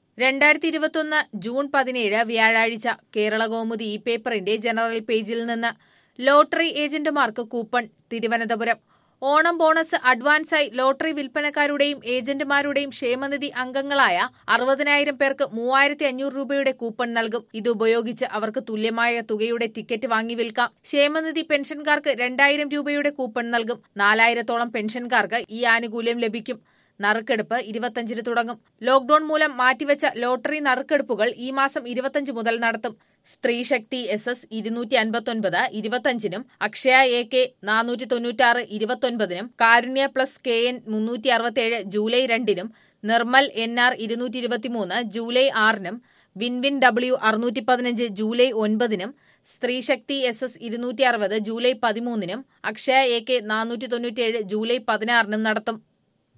രണ്ടായിരത്തി ഇരുപത്തൊന്ന് ജൂൺ പതിനേഴ് വ്യാഴാഴ്ച കേരളകൗമുദി ഈ പേപ്പറിന്റെ ജനറൽ പേജിൽ നിന്ന് ലോട്ടറി ഏജന്റുമാർക്ക് കൂപ്പൺ തിരുവനന്തപുരം ഓണം ബോണസ് അഡ്വാൻസായി ലോട്ടറി വിൽപ്പനക്കാരുടെയും ഏജന്റുമാരുടെയും ക്ഷേമനിധി അംഗങ്ങളായ അറുപതിനായിരം പേർക്ക് മൂവായിരത്തി അഞ്ഞൂറ് രൂപയുടെ കൂപ്പൺ നൽകും ഇതുപയോഗിച്ച് അവർക്ക് തുല്യമായ തുകയുടെ ടിക്കറ്റ് വാങ്ങി വിൽക്കാം ക്ഷേമനിധി പെൻഷൻകാർക്ക് രണ്ടായിരം രൂപയുടെ കൂപ്പൺ നൽകും നാലായിരത്തോളം പെൻഷൻകാർക്ക് ഈ ആനുകൂല്യം ലഭിക്കും നറുക്കെടുപ്പ് ഇരുപത്തഞ്ചിന് തുടങ്ങും ലോക്ഡൌൺ മൂലം മാറ്റിവെച്ച ലോട്ടറി നറുക്കെടുപ്പുകൾ ഈ മാസം ഇരുപത്തഞ്ച് മുതൽ നടത്തും സ്ത്രീശക്തി എസ് എസ് ഇരുന്നൂറ്റി അൻപത്തൊൻപത് ഇരുപത്തഞ്ചിനും അക്ഷയ എ കെ നാനൂറ്റി തൊണ്ണൂറ്റാറ് ഇരുപത്തൊൻപതിനും കാരുണ്യ പ്ലസ് കെ എൻ മുന്നൂറ്റി അറുപത്തിയേഴ് ജൂലൈ രണ്ടിനും നിർമ്മൽ എൻ ആർ ഇരുന്നൂറ്റി ഇരുപത്തിമൂന്ന് ജൂലൈ ആറിനും വിൻവിൻ ഡബ്ല്യു അറുന്നൂറ്റി പതിനഞ്ച് ജൂലൈ ഒൻപതിനും സ്ത്രീശക്തി എസ് എസ് ഇരുന്നൂറ്റി അറുപത് ജൂലൈ പതിമൂന്നിനും അക്ഷയ എ കെ നാനൂറ്റി തൊണ്ണൂറ്റിയേഴ് ജൂലൈ പതിനാറിനും നടത്തും